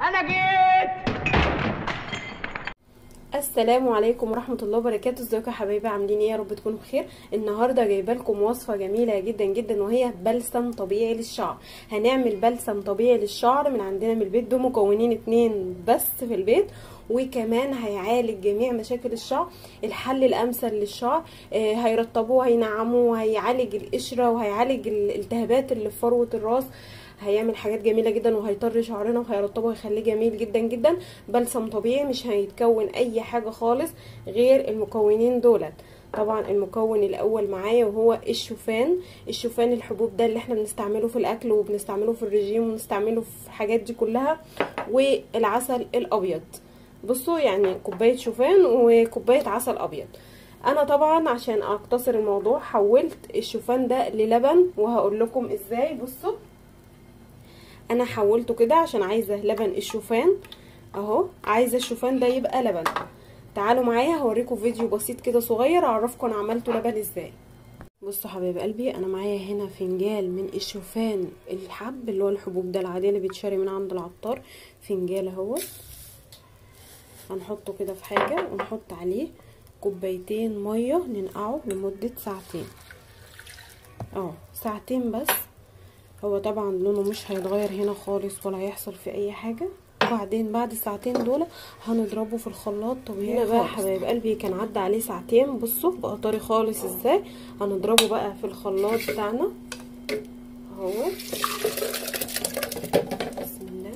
انا جيت السلام عليكم ورحمه الله وبركاته ازيكم يا حبايبي عاملين ايه يا رب تكونوا بخير النهارده جايبه لكم وصفه جميله جدا جدا وهي بلسم طبيعي للشعر هنعمل بلسم طبيعي للشعر من عندنا من البيت بمكونين اتنين بس في البيت وكمان هيعالج جميع مشاكل الشعر الحل الامثل للشعر آه هيرطبوه هينعموه هيعالج القشره وهيعالج الالتهابات اللي في فروه الراس هيعمل حاجات جميله جدا وهيطر شعرنا وهيرطبه ويخليه جميل جدا جدا بلسم طبيعي مش هيتكون اي حاجه خالص غير المكونين دولت طبعا المكون الاول معايا وهو الشوفان الشوفان الحبوب ده اللي احنا بنستعمله في الاكل وبنستعمله في الرجيم وبنستعمله في الحاجات دي كلها والعسل الابيض بصوا يعني كوبايه شوفان وكوبايه عسل ابيض انا طبعا عشان اقتصر الموضوع حولت الشوفان ده للبن وهقول لكم ازاي بصوا انا حولته كده عشان عايزه لبن الشوفان اهو عايزه الشوفان ده يبقى لبن تعالوا معايا هوريكم فيديو بسيط كده صغير اعرفكم انا عملته لبن ازاي بصوا حبايب قلبي انا معايا هنا فنجال من الشوفان الحب اللي هو الحبوب ده العادي اللي بيتشري من عند العطار فنجال اهو هنحطه كده في حاجه ونحط عليه كوبايتين ميه ننقعه لمده ساعتين اه ساعتين بس هو طبعا لونه مش هيتغير هنا خالص ولا هيحصل في اي حاجه وبعدين بعد الساعتين دول هنضربه في الخلاط طبيعي هنا بقى حبايب قلبي كان عدى عليه ساعتين بصوا بقى طري خالص ازاي هنضربه بقى في الخلاط بتاعنا اهو بسم الله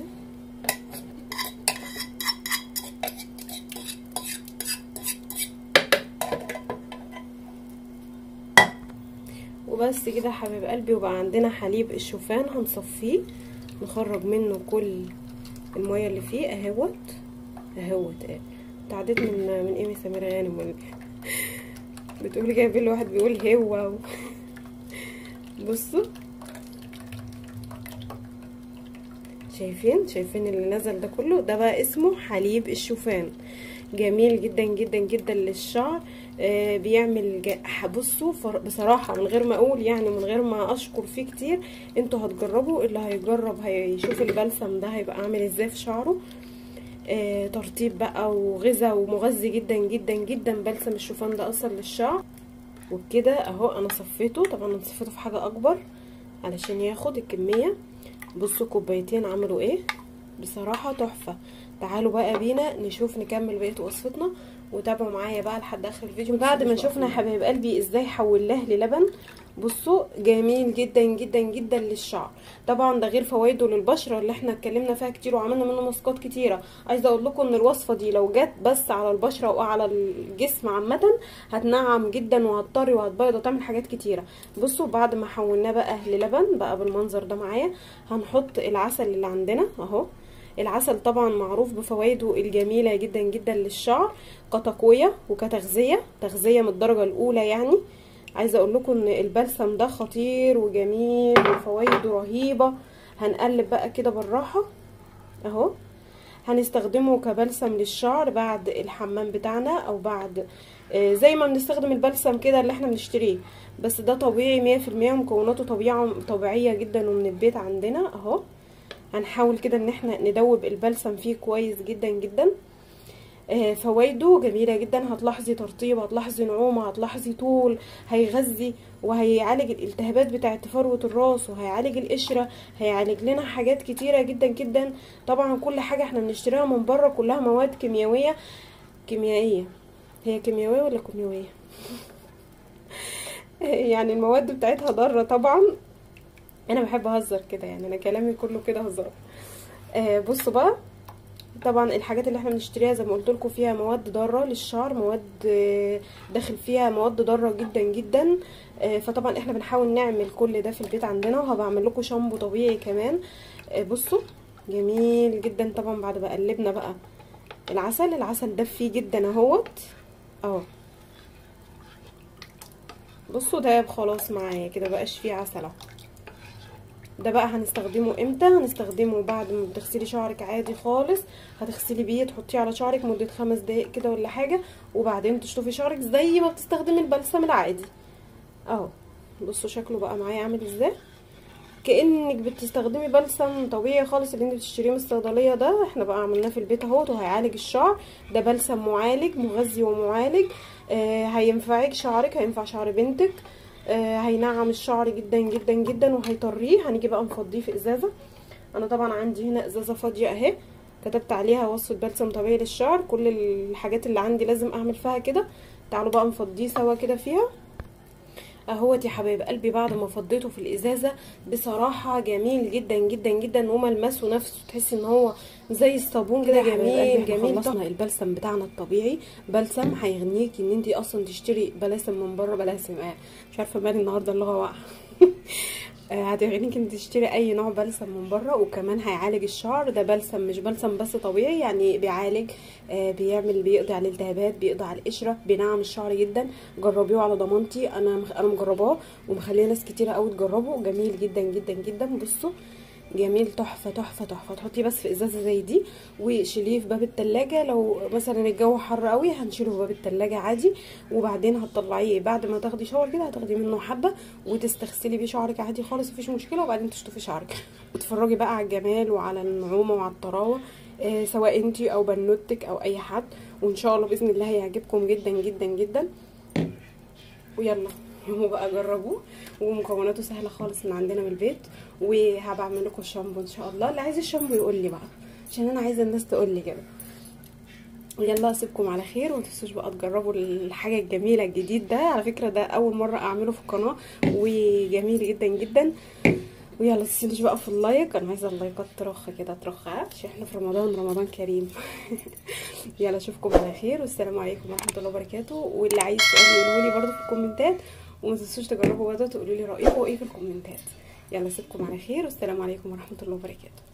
وبس كده حبيب قلبي وبقى عندنا حليب الشوفان هنصفيه نخرج منه كل الميه اللي فيه اهوت اهوت اه تعديت من من ايمي سميره غانم ولا بتقولي جايبين له واحد بيقول هو و... بصوا شايفين شايفين اللي نزل ده كله ده بقى اسمه حليب الشوفان جميل جدا جدا جدا للشعر آه بيعمل بصوا بصراحة من غير ما اقول يعني من غير ما اشكر فيه كتير انتوا هتجربوا اللي هيجرب هيشوف البلسم ده هيبقى عامل ازاي في شعره آه ترطيب بقى وغذاء ومغذي جدا جدا جدا بلسم الشوفان ده اصلا للشعر وبكده اهو انا صفيته طبعا انا صفيته في حاجة اكبر علشان ياخد الكمية بصوا كوبايتين عملوا ايه بصراحة تحفة تعالوا بقى بينا نشوف نكمل بقيه وصفتنا وتابعوا معايا بقى لحد اخر الفيديو بعد ما شفنا يا حبايب قلبي ازاي حولناه للبن بصوا جميل جدا جدا جدا للشعر طبعا ده غير فوائده للبشره اللي احنا اتكلمنا فيها كتير وعملنا منه ماسكات كتيره عايزه اقول لكم ان الوصفه دي لو جت بس على البشره وعلى الجسم عامه هتنعم جدا وهتطري وهتبيض وتعمل حاجات كتيره بصوا بعد ما حولناه بقى للبن بقى بالمنظر ده معايا هنحط العسل اللي عندنا اهو العسل طبعا معروف بفوائده الجميلة جدا جدا للشعر كتقوية وكتغذية تغذية من الدرجة الأولى يعني عايزة أقول لكم إن البلسم ده خطير وجميل وفوائده رهيبة هنقلب بقى كده بالراحة أهو هنستخدمه كبلسم للشعر بعد الحمام بتاعنا أو بعد آه زي ما بنستخدم البلسم كده اللي احنا بنشتريه بس ده طبيعي مية في المية ومكوناته طبيعة طبيعية جدا ومن البيت عندنا أهو هنحاول كده ان احنا ندوب البلسم فيه كويس جدا جدا آه فوائده جميلة جدا هتلاحظي ترطيب هتلاحظي نعومة هتلاحظي طول هيغذي وهيعالج الالتهابات بتاعة فروة الراس وهيعالج القشرة هيعالج لنا حاجات كتيرة جدا جدا طبعا كل حاجة احنا بنشتريها من بره كلها مواد كيميائية كيميائية هي كيميائية ولا كيميائية يعني المواد بتاعتها ضارة طبعا انا بحب اهزر كده يعني انا كلامي كله كده هزار آه بصوا بقى طبعا الحاجات اللي احنا بنشتريها زي ما قلت لكم فيها مواد ضاره للشعر مواد آه داخل فيها مواد ضاره جدا جدا آه فطبعا احنا بنحاول نعمل كل ده في البيت عندنا وهبعمل لكم شامبو طبيعي كمان آه بصوا جميل جدا طبعا بعد ما قلبنا بقى العسل العسل داب فيه جدا اهوت اهو بصوا داب خلاص معايا كده بقاش فيه عسل اهو ده بقى هنستخدمه امتى هنستخدمه بعد ما بتغسلي شعرك عادي خالص هتغسلي بيه تحطيه على شعرك مده خمس دقايق كده ولا حاجه وبعدين تشطفي شعرك زي ما بتستخدمي البلسم العادي اهو بصوا شكله بقى معايا عامل ازاي كانك بتستخدمي بلسم طبيعي خالص اللي انت بتشتريه من الصيدليه ده احنا بقى عملناه في البيت اهوت وهيعالج الشعر ده بلسم معالج مغذي ومعالج آه هينفعك شعرك هينفع شعر بنتك آه هينعم الشعر جدا جدا جدا وهيطريه هنيجي بقى نفضيه في ازازه انا طبعا عندي هنا ازازه فاضيه اهي كتبت عليها وصفه بلسم طبيعي للشعر كل الحاجات اللي عندي لازم اعمل فيها كده تعالوا بقى نفضيه سوا كده فيها اهوت يا حبايب قلبي بعد ما فضيته في الازازه بصراحه جميل جدا جدا جدا وملمسه نفسه تحسي ان هو زي الصابون كده جميل جميل خلصنا البلسم بتاعنا الطبيعي بلسم هيغنيكي ان انت اصلا تشتري بلاسم من بره بلاسم آه مش عارفه مالي النهارده اللغه واقعه هتغنيك انت تشتري اي نوع بلسم من بره وكمان هيعالج الشعر ده بلسم مش بلسم بس طبيعي يعني بيعالج آه بيعمل بيقضي على الالتهابات بيقضي على القشره بينعم الشعر جدا جربيه على ضمانتي انا انا مجرباه ومخليه ناس كتيره قوي تجربه جميل جدا جدا جدا بصوا جميل تحفه تحفه تحفه تحطيه بس في ازازه زي دي وشيليه في باب التلاجة لو مثلا الجو حر قوي هنشيله في باب التلاجة عادي وبعدين هتطلعيه بعد ما تاخدي شاور كده هتاخدي منه حبه وتستغسلي بيه شعرك عادي خالص مفيش مشكله وبعدين تشطفي شعرك وتتفرجي بقى على الجمال وعلى النعومه وعلى الطراوه آه سواء انتي او بنوتك او اي حد وان شاء الله باذن الله هيعجبكم جدا جدا جدا ويلا هو بقى جربوه ومكوناته سهله خالص من عندنا من البيت وهبعمل لكم الشامبو ان شاء الله اللي عايز الشامبو يقول لي بقى عشان انا عايزه الناس تقول لي كده يلا اسيبكم على خير وما تنسوش بقى تجربوا الحاجه الجميله الجديد ده على فكره ده اول مره اعمله في القناه وجميل جدا جدا ويلا تنسوش بقى في اللايك انا عايزه اللايكات ترخ كده ترخ عشان احنا في رمضان رمضان كريم يلا اشوفكم على خير والسلام عليكم ورحمه الله وبركاته واللي عايز سؤال يقولوا لي برده في الكومنتات وما تنسوش تجربوا برده تقولوا لي رايكم ايه في الكومنتات يلا اسيبكم على خير والسلام عليكم ورحمه الله وبركاته